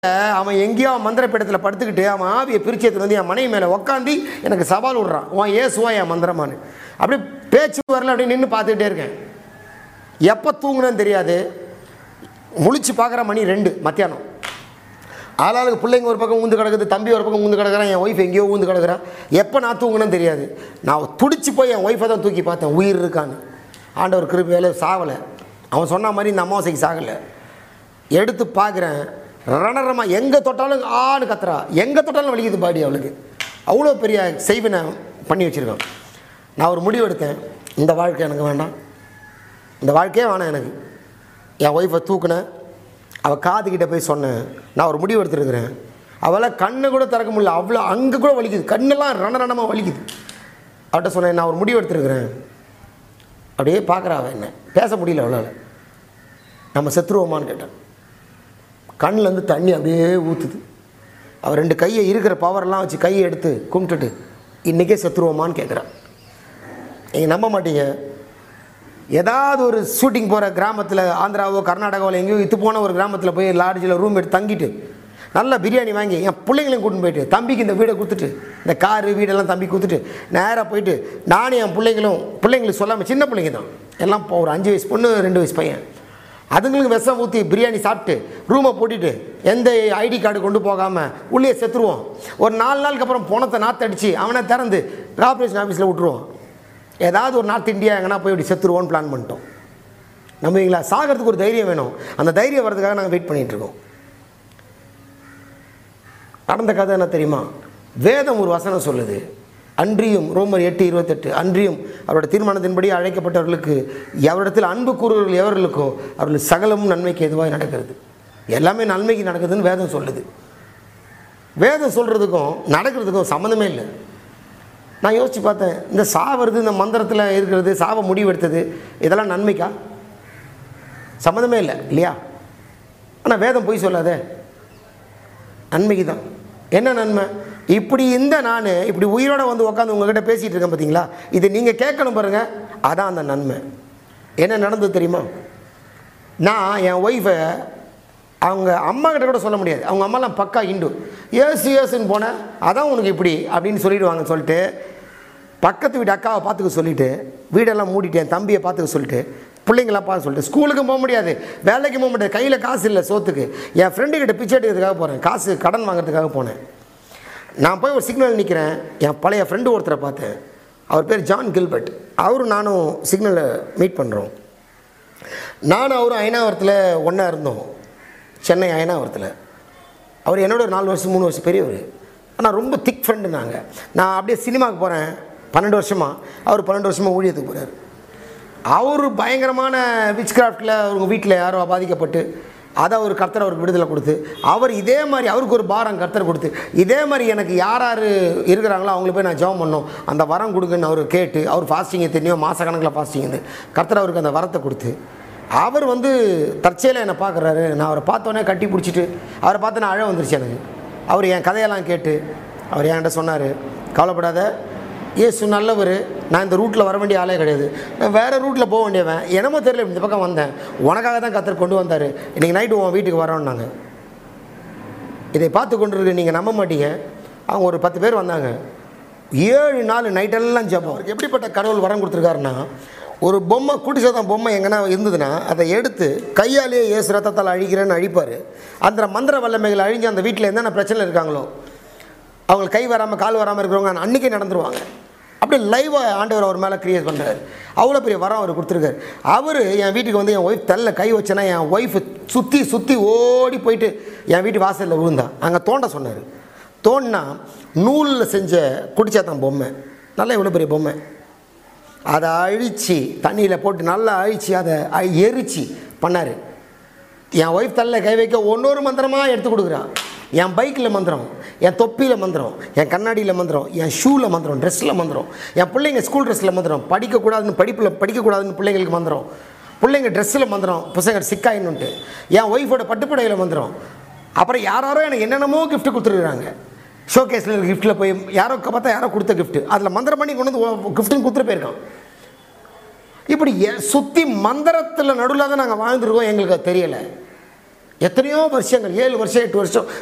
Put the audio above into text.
அவன் எங்கேயோ மந்திரப்பீடத்தில் படுத்துக்கிட்டு அவன் ஆவியை பிரிச்சு எடுத்துட்டு வந்து என் மனைவி மேலே உக்காந்து எனக்கு சவால் விடுறான் உன் ஏசுவா என் மந்திரமான்னு அப்படியே பேச்சு வரல அப்படின்னு நின்று பார்த்துக்கிட்டே இருக்கேன் எப்போ தூங்குனேன்னு தெரியாது முழிச்சு பார்க்குற மணி ரெண்டு மத்தியானம் ஆளாளுக்கு பிள்ளைங்க ஒரு பக்கம் ஊந்து கிடக்குது தம்பி ஒரு பக்கம் ஊந்து கிடக்குறான் என் ஒய்ஃப் எங்கேயோ ஊந்து கிடக்குறான் எப்போ நான் தூங்குனேன்னு தெரியாது நான் துடிச்சு போய் என் ஒய்ஃபை தான் தூக்கி பார்த்தேன் உயிர் இருக்கான்னு ஆண்டவர் கிருபையில சாவலை அவன் சொன்ன மாதிரி இந்த அமாவாசைக்கு சாகலை எடுத்து பார்க்குறேன் ரணரமா எங்கே தொட்டாலும் ஆன்னு கத்துறா எங்கே தொட்டாலும் வலிக்குது பாடி அவளுக்கு அவ்வளோ பெரிய செய்வினை பண்ணி வச்சுருக்கான் நான் ஒரு முடிவு எடுத்தேன் இந்த வாழ்க்கை எனக்கு வேண்டாம் இந்த வாழ்க்கையே வேணாம் எனக்கு என் ஒய்ஃபை தூக்குனேன் அவள் காதுகிட்ட போய் சொன்னேன் நான் ஒரு முடிவு எடுத்துருக்கிறேன் அவளால் கண்ணை கூட திறக்க முடியல அவ்வளோ அங்கே கூட வலிக்குது கண்ணெல்லாம் ரண ரணமாக வலிக்குது அவட்ட சொன்னேன் நான் ஒரு முடிவு எடுத்துருக்கிறேன் அப்படியே பார்க்குறா அவள் என்ன பேச முடியல அவளால் நம்ம செத்துருவோமான்னு கேட்டேன் கண்ணிலேருந்து தண்ணி அப்படியே ஊற்றுது அவர் ரெண்டு கையை இருக்கிற பவர்லாம் வச்சு கையை எடுத்து கும்பிட்டுட்டு இன்றைக்கே செத்துருவோமான்னு கேட்குறான் நீங்கள் நம்ப மாட்டீங்க ஏதாவது ஒரு ஷூட்டிங் போகிற கிராமத்தில் ஆந்திராவோ கர்நாடகாவில் எங்கேயோ இத்து போன ஒரு கிராமத்தில் போய் லாட்ஜில் ரூம் எடுத்து தங்கிட்டு நல்ல பிரியாணி வாங்கி என் பிள்ளைங்களையும் கூட்டின்னு போயிட்டு தம்பிக்கு இந்த வீடை கொடுத்துட்டு இந்த காரு வீடெல்லாம் தம்பி கொடுத்துட்டு நேராக போயிட்டு நானும் என் பிள்ளைங்களும் பிள்ளைங்களுக்கு சொல்லாமல் சின்ன பிள்ளைங்க தான் எல்லாம் இப்போ ஒரு அஞ்சு வயசு பொண்ணு ரெண்டு வயசு பையன் அதுங்களுக்கு விஷம் ஊற்றி பிரியாணி சாப்பிட்டு ரூமை போட்டுட்டு எந்த ஐடி கார்டு கொண்டு போகாமல் உள்ளே செத்துருவோம் ஒரு நாலு நாளுக்கு அப்புறம் பணத்தை நாத்தடிச்சு அவனை திறந்து கார்பரேஷன் ஆஃபீஸில் விட்டுருவோம் ஏதாவது ஒரு நார்த் இந்தியா எங்கன்னா போய் இப்படி செத்துருவோன்னு பிளான் பண்ணிட்டோம் நம்புவீங்களா சாகிறதுக்கு ஒரு தைரியம் வேணும் அந்த தைரியம் வர்றதுக்காக நாங்கள் வெயிட் பண்ணிகிட்டு இருக்கோம் நடந்த கதை என்ன தெரியுமா வேதம் ஒரு வசனம் சொல்லுது அன்றியும் ரோமர் எட்டு இருபத்தெட்டு அன்றியும் அவரோட தீர்மானத்தின்படி அழைக்கப்பட்டவர்களுக்கு எவரிடத்தில் அன்பு கூறுவர்கள் எவர்களுக்கோ அவர்கள் சகலமும் நன்மைக்கு எதுவாக நடக்கிறது எல்லாமே நன்மைக்கு நடக்குதுன்னு வேதம் சொல்லுது வேதம் சொல்கிறதுக்கும் நடக்கிறதுக்கும் சம்மந்தமே இல்லை நான் யோசித்து பார்த்தேன் இந்த சாவறது இந்த மந்திரத்தில் இருக்கிறது சாவ முடிவெடுத்தது இதெல்லாம் நன்மைக்கா சம்மந்தமே இல்லை இல்லையா ஆனால் வேதம் போய் சொல்லாதே நன்மைக்கு தான் என்ன நன்மை இப்படி இந்த நான் இப்படி உயிரோட வந்து உட்காந்து உங்ககிட்ட பேசிகிட்டு இருக்கேன் பார்த்தீங்களா இது நீங்கள் கேட்கணும் பாருங்கள் அதான் அந்த நன்மை என்ன நடந்தது தெரியுமா நான் என் ஒய்ஃபை அவங்க அம்மா கிட்ட கூட சொல்ல முடியாது அவங்க அம்மாலாம் பக்கா இண்டு ஏசு ஏசுன்னு போனேன் அதான் உனக்கு இப்படி அப்படின்னு சொல்லிடுவாங்கன்னு சொல்லிட்டு பக்கத்து வீட்டு அக்காவை பார்த்துக்க சொல்லிட்டு வீடெல்லாம் மூடிட்டேன் தம்பியை பார்த்துக்க சொல்லிட்டு பிள்ளைங்களாம் பார்த்து சொல்லிட்டு ஸ்கூலுக்கும் போக முடியாது வேலைக்கு போக முடியாது கையில் காசு இல்லை சோத்துக்கு என் ஃப்ரெண்டு கிட்ட பிச்சை எடுக்கிறதுக்காக போகிறேன் காசு கடன் வாங்குறதுக்காக போனேன் நான் போய் ஒரு சிக்னல் நிற்கிறேன் என் பழைய ஃப்ரெண்டு ஒருத்தரை பார்த்தேன் அவர் பேர் ஜான் கில்பர்ட் அவரும் நானும் சிக்னலில் மீட் பண்ணுறோம் நானும் அவரும் அயனாவரத்தில் ஒன்றா இருந்தோம் சென்னை அயனாவரத்தில் அவர் என்னோட ஒரு நாலு வருஷம் மூணு வருஷம் பெரியவர் ஆனால் ரொம்ப திக் ஃப்ரெண்டு நாங்கள் நான் அப்படியே சினிமாவுக்கு போகிறேன் பன்னெண்டு வருஷமாக அவர் பன்னெண்டு வருஷமாக ஊழியத்துக்கு போகிறார் அவர் பயங்கரமான விச் கிராஃப்டில் அவங்க வீட்டில் யாரோ பாதிக்கப்பட்டு அதை அவர் கர்த்தர் அவருக்கு விடுதலை கொடுத்து அவர் இதே மாதிரி அவருக்கு ஒரு பாரம் கர்த்தர் கொடுத்து இதே மாதிரி எனக்கு யார் யார் இருக்கிறாங்களோ அவங்களுக்கு போய் நான் ஜெபம் பண்ணோம் அந்த வரம் கொடுங்கன்னு அவர் கேட்டு அவர் ஃபாஸ்டிங் தெரியும் மாதக்கணக்கில் ஃபாஸ்டிங் இருந்து கர்த்தர் அவருக்கு அந்த வரத்தை கொடுத்து அவர் வந்து தற்செயலாக என்னை பார்க்குறாரு நான் அவரை பார்த்தோன்னே கட்டி பிடிச்சிட்டு அவரை பார்த்து நான் அழ வந்துருச்சு எனக்கு அவர் என் கதையெல்லாம் கேட்டு அவர் என்கிட்ட சொன்னார் கவலைப்படாத ஏசு நல்லவர் நான் இந்த ரூட்டில் வர வேண்டிய ஆளே கிடையாது நான் வேறு ரூட்டில் போக வேண்டியவன் என்னமோ தெரியல இந்த பக்கம் வந்தேன் உனக்காக தான் கத்தர் கொண்டு வந்தார் இன்றைக்கி நைட்டு உன் வீட்டுக்கு வரோன்னாங்க இதை பார்த்து கொண்டு இருக்க நீங்கள் நம்ப மாட்டீங்க அவங்க ஒரு பத்து பேர் வந்தாங்க ஏழு நாள் நைட்டெல்லாம் ஜெபம் அவருக்கு எப்படிப்பட்ட கடவுள் வரம் கொடுத்துருக்காருன்னா ஒரு பொம்மை கூட்டி சாதம் பொம்மை எங்கன்னா இருந்ததுன்னா அதை எடுத்து கையாலேயே ஏசு ரத்தத்தால் அழிக்கிறேன்னு அழிப்பார் அந்த மந்திர வல்லமைகள் அழிஞ்சு அந்த வீட்டில் என்னென்ன பிரச்சனை இருக்காங்களோ அவங்களுக்கு கை வராமல் கால் வராமல் இருக்கிறவங்க அன்றைக்கே நடந்துருவாங்க அப்படியே லைவாக ஆண்டவர் அவர் மேலே க்ரியேட் பண்ணுறாரு அவ்வளோ பெரிய வரம் அவர் கொடுத்துருக்காரு அவர் என் வீட்டுக்கு வந்து என் ஒய்ஃப் தள்ள கை வச்சேன்னா என் ஒய்ஃபு சுற்றி சுற்றி ஓடி போயிட்டு என் வீட்டு வாசலில் விழுந்தான் அங்கே தோண்ட சொன்னார் தோண்டினா நூலில் செஞ்ச குடிச்சாத்தான் பொம்மை நல்லா இவ்வளோ பெரிய பொம்மை அதை அழித்து தண்ணியில் போட்டு நல்லா அழித்து அதை அ- எரிச்சு பண்ணார் என் ஒய்ஃப் தள்ள கை வைக்க ஒன்னொரு மந்திரமாக எடுத்து கொடுக்குறான் என் பைக்கில் மந்திரம் என் தொப்பியில் மந்திரம் என் கண்ணாடியில் மந்திரம் என் ஷூவில் மந்திரம் ட்ரெஸ்ஸில் மந்திரம் என் பிள்ளைங்க ஸ்கூல் ட்ரெஸ்ஸில் மந்திரம் படிக்கக்கூடாதுன்னு படிப்பில் படிக்கக்கூடாதுன்னு பிள்ளைங்களுக்கு மந்திரம் பிள்ளைங்க ட்ரெஸ்ஸில் மந்திரம் பசங்க சிக்காயின்னுட்டு என் ஒய்ஃபோட பட்டுப்புடையில் மந்திரம் அப்புறம் யாராரோ எனக்கு என்னென்னமோ gift கொடுத்துருக்குறாங்க ஷோகேஸில் கிஃப்ட்டில் போய் யாரோ பார்த்தா யாரோ கொடுத்த gift அதில் மந்திரம் பண்ணி கொண்டு வந்து கிஃப்ட்டுன்னு கொடுத்துட்டு போயிருக்கான் இப்படி எ- சுத்தி மந்திரத்தில் நடுவில் தான் நாங்கள் வாழ்ந்துருக்கோம் எங்களுக்கு அது தெரியலை எத்தனையோ வருஷங்கள் ஏழு வருஷம் எட்டு வருஷம்